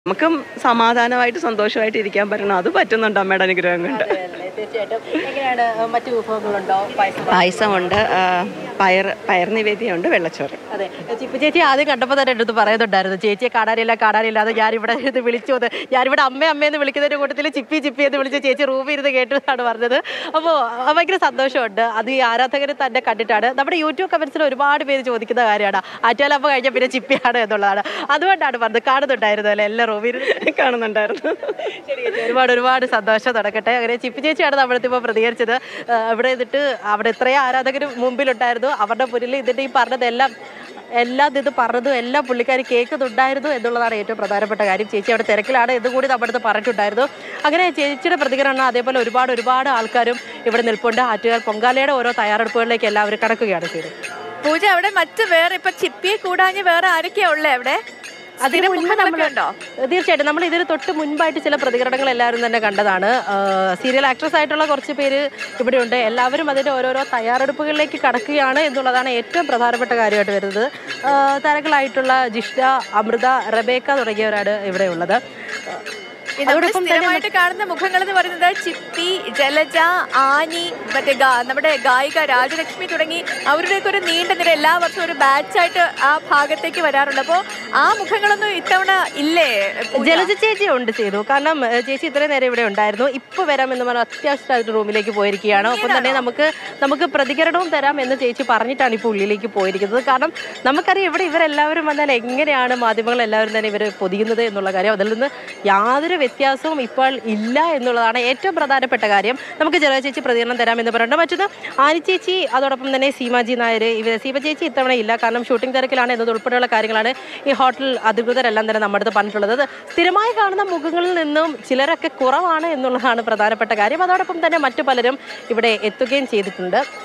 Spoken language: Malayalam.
നമുക്കും സമാധാനമായിട്ട് സന്തോഷമായിട്ട് ഇരിക്കാൻ പറ്റണം അത് പറ്റുന്നുണ്ട് അമ്മയുടെ അനുഗ്രഹം കൊണ്ട് അതെയല്ലേ, തീർച്ചയായിട്ടും എങ്ങനെയാണ് മറ്റു വിഭവങ്ങളുണ്ടോ പായസം പായസമുണ്ട് ആ, പയർ പയർ നിവേദ്യമുണ്ട് വെള്ളച്ചോറ് അതെ ചിപ്പു ചേച്ചി ആദ്യം കണ്ടപ്പോൾ തന്നെ എൻ്റെ അടുത്ത് പറയുന്നുണ്ടായിരുന്നു ചേച്ചിയെ കാണാനില്ല കാണാനില്ല അത് ഞാനിവിടെ ഇരുന്ന് വിളിച്ചു അത് ഞാനിവിടെ അമ്മ അമ്മയെന്ന് വിളിക്കുന്നതിൻ്റെ കൂട്ടത്തിൽ ചിപ്പി ചിപ്പി എന്ന് വിളിച്ച് ചേച്ചി റൂമിൽ ഇരുന്ന് കേട്ടു എന്നാണ് പറഞ്ഞത് അപ്പോൾ ഭയങ്കര സന്തോഷമുണ്ട് അത് ഈ ആരാധകരെ തന്നെ കണ്ടിട്ടാണ് നമ്മുടെ യൂട്യൂബ് കമൻസിൽ ഒരുപാട് പേര് ചോദിക്കുന്ന കാര്യമാണ് ആറ്റാലമ്മ കഴിഞ്ഞാൽ പിന്നെ ചിപ്പിയാണ് എന്നുള്ളതാണ് അതുകൊണ്ടാണ് പറഞ്ഞത് കാണുന്നുണ്ടായിരുന്നു അല്ലേ എല്ലാ റൂമിൽ ഇരുന്ന് കാണുന്നുണ്ടായിരുന്നു ശരി ചേച്ചി, ഒരുപാട് ഒരുപാട് സന്തോഷം നടക്കട്ടെ അങ്ങനെ ചിപ്പി ചേച്ചിയാണ് നമ്മുടെ ഇപ്പോൾ പ്രതികരിച്ചത് ആ, അവിടെ നിന്നിട്ട് അവിടെ ഇത്രയും ആരാധകർ മുമ്പിലുണ്ടായിരുന്നു അവരുടെ മുന്നിൽ ഇതിൻ്റെ ഈ പറഞ്ഞതെല്ലാം എല്ലാം ഇത് പറഞ്ഞതും എല്ലാം പുള്ളിക്കാരി കേൾക്കുന്നുണ്ടായിരുന്നു എന്നുള്ളതാണ് ഏറ്റവും പ്രധാനപ്പെട്ട കാര്യം ചേച്ചി അവിടെ തിരക്കിലാണ് എന്നും കൂടി നമ്മുടെ അടുത്ത് പറഞ്ഞിട്ടുണ്ടായിരുന്നു അങ്ങനെ ചേച്ചിയുടെ പ്രതികരണം അതേപോലെ ഒരുപാട് ഒരുപാട് ആൾക്കാരും ഇവിടെ നിൽപ്പുണ്ട് ആറ്റുകാൽ പൊങ്കാലയുടെ ഓരോ തയ്യാറെടുപ്പുകളിലേക്ക് എല്ലാവരും കടക്കുകയാണ് ചെയ്തത് പൂജ അവിടെ മറ്റ് വേറെ ഇപ്പൊ ചിപ്പിയെ കൂടാഞ്ഞ് വേറെ ആരൊക്കെയാ ഉള്ളേ അവിടെ അതിന് സ്ഥിരം മുൻപ് മുഖങ്ങളൊക്കെ നമ്മൾ ഉണ്ടോ തീർച്ചയായിട്ടും നമ്മൾ ഇതിന് തൊട്ട് മുൻപായിട്ട് ചില പ്രതികരണങ്ങൾ എല്ലാവരും തന്നെ കണ്ടതാണ് സീരിയൽ ആക്ട്രസ് ആയിട്ടുള്ള കുറച്ച് പേര് ഇവിടെയുണ്ട് എല്ലാവരും അതിൻ്റെ ഓരോരോ തയ്യാറെടുപ്പുകളിലേക്ക് കടക്കുകയാണ് എന്നുള്ളതാണ് ഏറ്റവും പ്രധാനപ്പെട്ട കാര്യമായിട്ട് വരുന്നത് ആ, താരങ്ങളായിട്ടുള്ള ജിഷ്ണ അമൃത റബേക്ക തുടങ്ങിയവരാണ് ഇവിടെ ഉള്ളത് ഈ നമ്മൾ അതോടൊപ്പം തന്നെ സ്ഥിരമായിട്ട് കാണുന്ന മുഖങ്ങൾ എന്ന് പറയുന്നത് ചിപ്പി ജലജ ആനി മറ്റേ ഗാ- നമ്മുടെ ഗായിക രാജലക്ഷ്മി തുടങ്ങി അവരുടെയൊക്കെ ഒരു നീണ്ട നിര എല്ലാ വർഷവും ഒരു ബാച്ചായിട്ട് ആ ഭാഗത്തേക്ക് വരാറുണ്ട് അപ്പോൾ ആ മുഖങ്ങളൊന്നും ഇത്തവണ ഇല്ലേ പൂജ? ജലജ ചേച്ചി ഉണ്ട് ചെയ്തു കാരണം ഏ, ചേച്ചി ഇത്രയും നേരം ഇവിടെ ഉണ്ടായിരുന്നു ഇപ്പൊ വരാമെന്ന് പറഞ്ഞ അത്യാവശ്യമായിട്ട് റൂമിലേക്ക് പോയിരിക്കുകയാണ് ഒപ്പം തന്നെ നമുക്ക് നമുക്ക് പ്രതികരണവും തരാം എന്ന് ചേച്ചി പറഞ്ഞിട്ടാണ് ഇപ്പോൾ ഉള്ളിലേക്ക് പോയിരിക്കുന്നത് കാരണം നമുക്കറിയാം ഇവിടെ ഇവരെല്ലാവരും വന്നാൽ എങ്ങനെയാണ് മാധ്യമങ്ങൾ എല്ലാവരും തന്നെ ഇവർ പൊതിയുന്നത് എന്നുള്ള കാര്യം അതിൽ നിന്ന് യാതൊരു വ്യത്യാസവും ഇപ്പോൾ ഇല്ല എന്നുള്ളതാണ് ഏറ്റവും പ്രധാനപ്പെട്ട കാര്യം നമുക്ക് ജലജ ചേച്ചി പ്രതികരണം തരാമെന്ന് പറയുന്നുണ്ട് മറ്റൊന്ന് ആനി ചേച്ചി അതോടൊപ്പം തന്നെ സീമാജി നായർ ഇവർ സീമ ചേച്ചി ഇത്തവണ ഇല്ല കാരണം ഷൂട്ടിംഗ് തിരക്കിലാണ് എന്നത് ഉൾപ്പെടെയുള്ള കാര്യങ്ങളാണ് ഈ ഹോട്ടൽ അധികൃതരെല്ലാം തന്നെ നമ്മുടെ അടുത്ത് പറഞ്ഞിട്ടുള്ളത് അത് സ്ഥിരമായി കാണുന്ന മുഖങ്ങളിൽ നിന്നും ചിലരൊക്കെ കുറവാണ് എന്നുള്ളതാണ് പ്രധാനപ്പെട്ട കാര്യം അതോടൊപ്പം തന്നെ മറ്റു പലരും ഇവിടെ എത്തുകയും ചെയ്തിട്ടുണ്ട്